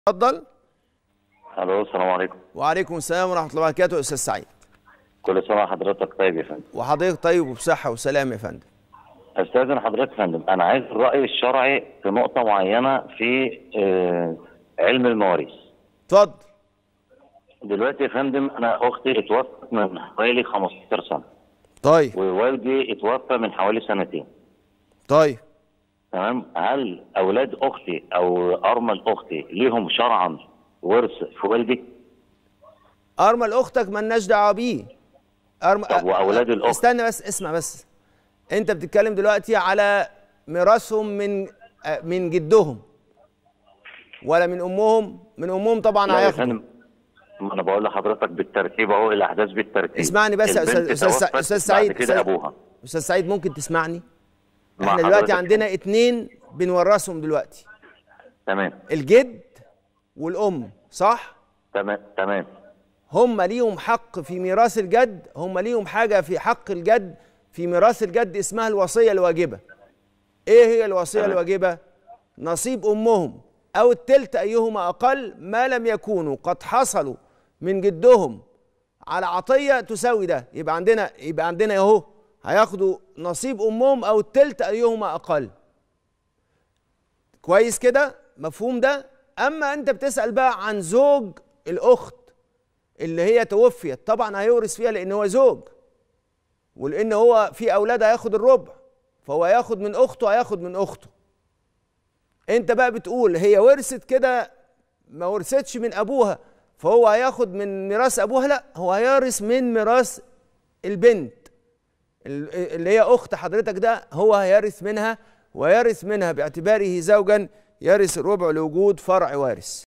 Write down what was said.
اتفضل الو السلام عليكم وعليكم السلام ورحمه الله وبركاته استاذ سعيد كل سنه وحضرتك طيب يا فندم وحضرتك طيب وبصحه وسلام يا فندم استاذن حضرتك يا فندم انا عايز الراي الشرعي في نقطه معينه في آه، علم المواريث اتفضل دلوقتي يا فندم انا اختي اتوفت من حوالي 15 سنه طيب ووالدي اتوفى من حوالي سنتين طيب تمام هل اولاد اختي او ارمل اختي ليهم شرعا ورث في والدي ارمل اختك مالناش دعوه بيه أرم... طب وأولاد الأخت؟ استنى بس اسمع بس انت بتتكلم دلوقتي على ميراثهم من آه، من جدهم ولا من امهم من امهم طبعا لا يا هياخدوا فندم ما انا بقول لحضرتك بالترتيب اهو الاحداث بالترتيب اسمعني بس يا البنت استاذ استاذ توفت استاذ بعد سعيد كده أستاذ- ابوها استاذ سعيد ممكن تسمعني مع احنا دلوقتي حضرتك. عندنا اتنين بنورثهم دلوقتي تمام الجد والام صح تمام تمام هم ليهم حق في ميراث الجد هم ليهم حاجه في حق الجد في ميراث الجد اسمها الوصيه الواجبه ايه هي الوصيه تمام. الواجبه نصيب امهم او التلت ايهما اقل ما لم يكونوا قد حصلوا من جدهم على عطيه تساوي ده يبقى عندنا يبقى عندنا اهو هياخدوا نصيب امهم او التلت ايهما اقل كويس كده مفهوم ده اما انت بتسال بقى عن زوج الاخت اللي هي توفيت طبعا هيورث فيها لان هو زوج ولان هو في اولاد هياخد الربع فهو هياخد من اخته هياخد من اخته انت بقى بتقول هي ورثت كده ما ورثتش من ابوها فهو هياخد من ميراث ابوها لا هو هيرث من ميراث البنت ال- اللي هي اخت حضرتك ده هو هيرث منها ويرث منها باعتباره زوجا يرث الربع لوجود فرع وارث